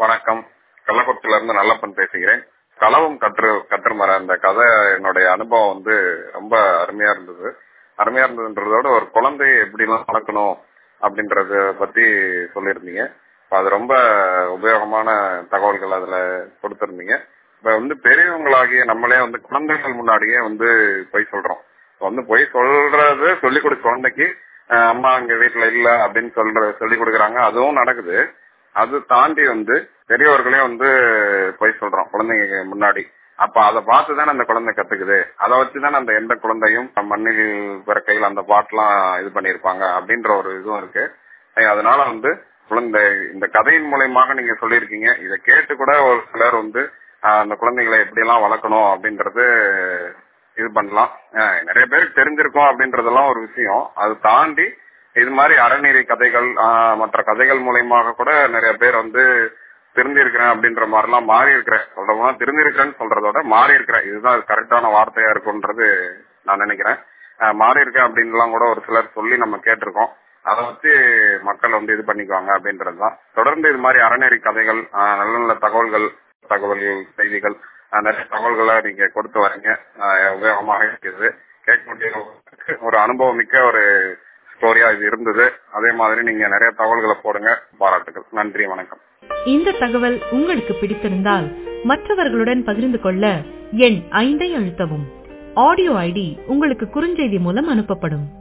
வணக்கம் கள்ளக்குறிச்சியில இருந்து நல்லப்பன் பேசுகிறேன் களவும் கற்று கற்று மர அந்த கதை என்னுடைய அனுபவம் வந்து ரொம்ப அருமையா இருந்தது அருமையா இருந்ததுன்றதோட ஒரு குழந்தையை எப்படி எல்லாம் வளர்க்கணும் அப்படின்றத பத்தி சொல்லியிருந்தீங்க இப்ப அது ரொம்ப உபயோகமான தகவல்கள் அதுல கொடுத்திருந்தீங்க இப்ப வந்து பெரியவங்களாகிய நம்மளே வந்து குழந்தைகள் முன்னாடியே வந்து பொய் சொல்றோம் இப்ப வந்து பொய் சொல்றது சொல்லிக் கொடுக்க குழந்தைக்கு அஹ், அம்மா அங்க வீட்டுல இல்ல அப்படின்னு சொல்ற சொல்லி கொடுக்குறாங்க அதுவும் நடக்குது அது தாண்டி வந்து பெரியவர்களே வந்து பொய் சொல்றோம் குழந்தைங்க முன்னாடி அப்ப அதை பார்த்து தானே அந்த குழந்தை கத்துக்குது அதை வச்சுதானே அந்த எந்த குழந்தையும் மண்ணில் பிறக்கையில் அந்த பாட்டெல்லாம் இது பண்ணியிருப்பாங்க அப்படின்ற ஒரு இதுவும் இருக்கு அஹ் அதனால வந்து குழந்தை இந்த கதையின் மூலயமாக நீங்க சொல்லியிருக்கீங்க இதை கேட்டு கூட ஒரு சிலர் வந்து அஹ், அந்த குழந்தைகளை எப்படி எல்லாம் வளர்க்கணும் அப்படின்றது இது பண்ணலாம் அஹ், நிறைய பேருக்கு தெரிஞ்சிருக்கும் அப்படின்றதெல்லாம் ஒரு விஷயம் அது தாண்டி இது மாதிரி அறநெறி கதைகள் ஆஹ், மற்ற கதைகள் மூலயமாக கூட நிறைய பேர் வந்து திருந்திருக்கிறேன் அப்படின்ற மாதிரிலாம் மாறி இருக்கிறேன் சொல்ற போனா திருந்திருக்கிறேன்னு சொல்றதோட மாறி இருக்கிறேன் இதுதான் கரெக்டான வார்த்தையா இருக்கும்ன்றது நான் நினைக்கிறேன் ஆஹ், மாறி இருக்கேன் அப்படின்லாம் கூட ஒரு சிலர் சொல்லி நம்ம கேட்டிருக்கோம் அதை வச்சு மக்கள் வந்து இது பண்ணிக்குவாங்க அப்படின்றதுதான் தொடர்ந்து இது மாதிரி அறநெறி கதைகள் ஆஹ், நல்ல நல்ல தகவல்கள் தகவல்கள் செய்திகள் ஆஹ், நிறைய தகவல்களை நீங்க கொடுத்து வரீங்க ஆஹ், உபயோகமாக இருக்குது கேட்கக்கூடிய ஒரு அனுபவம் மிக்க ஒரு ஸ்டோரியா இது இருந்தது அதே மாதிரி நீங்க நிறைய தகவல்களை போடுங்க பாராட்டுகள் நன்றி வணக்கம் இந்த தகவல் உங்களுக்கு பிடித்திருந்தால் மற்றவர்களுடன் பகிர்ந்து கொள்ள எண் ஐந்தை அழுத்தவும் ஆடியோ ஐடி உங்களுக்கு குறுஞ்செய்தி மூலம் அனுப்பப்படும்